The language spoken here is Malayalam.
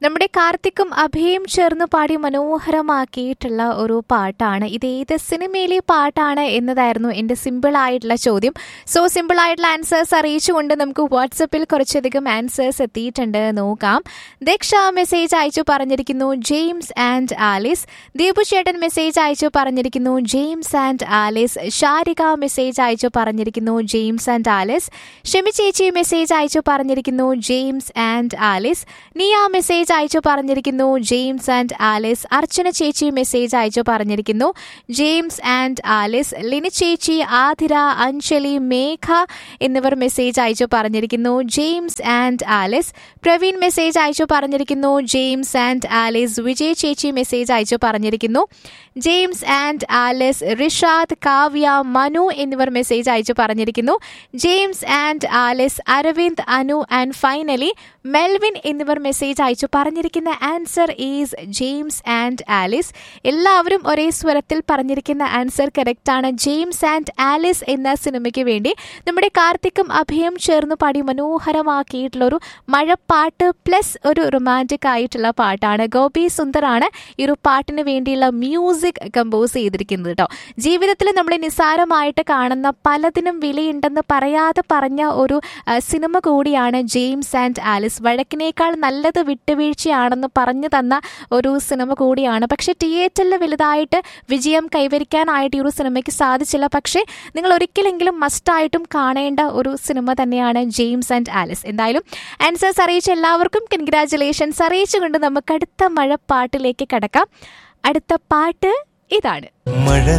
നമ്മുടെ കാർത്തിക്കും അഭയും ചേർന്ന് പാടി മനോഹരമാക്കിയിട്ടുള്ള ഒരു പാട്ടാണ് ഇത് ഏത് സിനിമയിലെ പാട്ടാണ് എന്നതായിരുന്നു എൻ്റെ സിമ്പിൾ ആയിട്ടുള്ള ചോദ്യം സോ സിമ്പിൾ ആയിട്ടുള്ള ആൻസേഴ്സ് അറിയിച്ചുകൊണ്ട് നമുക്ക് വാട്സപ്പിൽ കുറച്ചധികം ആൻസേഴ്സ് എത്തിയിട്ടുണ്ട് നോക്കാം ദക്ഷ മെസ്സേജ് അയച്ചു പറഞ്ഞിരിക്കുന്നു ജെയിംസ് ആൻഡ് ആലിസ് ദീപു ചേട്ടൻ മെസ്സേജ് അയച്ചു പറഞ്ഞിരിക്കുന്നു James and Alice Sharika message അയച്ചു പറഞ്ഞിരിക്കുന്നു ജെയിംസ് ആൻഡ് ആലിസ് ഷെമി ചേച്ചി മെസ്സേജ് അയച്ചു പറഞ്ഞിരിക്കുന്നു James and Alice Niya message അയച്ചു പറഞ്ഞിരിക്കുന്നു ജെയിംസ് ആൻഡ് ആലിസ് അർച്ചന ചേച്ചി മെസ്സേജ് അയച്ചു പറഞ്ഞിരിക്കുന്നു ജെയിംസ് ആൻഡ് ആലിസ് ലിനി ചേച്ചി ആതിര അഞ്ജലി മേഘ എന്നിവർ മെസ്സേജ് അയച്ചു പറഞ്ഞിരിക്കുന്നു James and Alice Praveen message അയച്ചു പറഞ്ഞിരിക്കുന്നു ജെയിംസ് ആൻഡ് ആലിസ് വിജയ് ചേച്ചി മെസ്സേജ് അയച്ചു പറഞ്ഞിരിക്കുന്നു James and Alice Rishad Kavya Manu എന്നിവർ മെസ്സേജ് അയച്ചു പറഞ്ഞിരിക്കുന്നു James and Alice Aravind Anu and finally Melvin എന്നിവർ മെസ്സേജ് അയച്ചു പറഞ്ഞിരിക്കുന്ന answer is James and Alice എല്ലാവരും ഒരേ സ്വരത്തിൽ പറഞ്ഞിരിക്കുന്ന ആൻസർ കറക്റ്റ് ആണ് ജെയിംസ് ആൻഡ് ആലിസ് എന്ന സിനിമയ്ക്ക് വേണ്ടി നമ്മുടെ കാർത്തിക്കും അഭയം ചേർന്ന് പാടി മനോഹരമാക്കിയിട്ടുള്ള ഒരു മഴപ്പാട്ട് പ്ലസ് ഒരു റൊമാൻറ്റിക് ആയിട്ടുള്ള പാട്ടാണ് ഗോപി സുന്ദറാണ് ഈ ഒരു പാട്ടിന് വേണ്ടിയുള്ള മ്യൂസിക് കമ്പോസ് ചെയ്തിരിക്കുന്നത് കേട്ടോ ജീവിതത്തിൽ നമ്മൾ നിസ്സാരമായിട്ട് കാണുന്ന പലതിനും വിലയുണ്ടെന്ന് പറയാതെ പറഞ്ഞ ഒരു ആ, സിനിമ കൂടിയാണ് ജെയിംസ് ആൻഡ് ആലിസ് വഴക്കിനേക്കാൾ നല്ലത് വിട്ടുവീഴ്ചയാണെന്ന് പറഞ്ഞു തന്ന ഒരു സിനിമ കൂടിയാണ് പക്ഷെ തിയേറ്ററിൽ വലുതായിട്ട് വിജയം കൈവരിക്കാനായിട്ട് ഈ ഒരു സിനിമയ്ക്ക് സാധിച്ചില്ല പക്ഷേ നിങ്ങൾ ഒരിക്കലെങ്കിലും മസ്റ്റായിട്ടും കാണേണ്ട ഒരു സിനിമ തന്നെയാണ് ജെയിംസ് ആൻഡ് ആലിസ് എന്തായാലും ആൻസേഴ്സ് അറിയിച്ച എല്ലാവർക്കും കൺഗ്രാറ്റുലേഷൻസ് അറിയിച്ചുകൊണ്ട് നമുക്ക് അടുത്ത മഴപ്പാട്ടിലേക്ക് കടക്കാം അടുത്ത പാട്ട് ഇതാണ് മഴ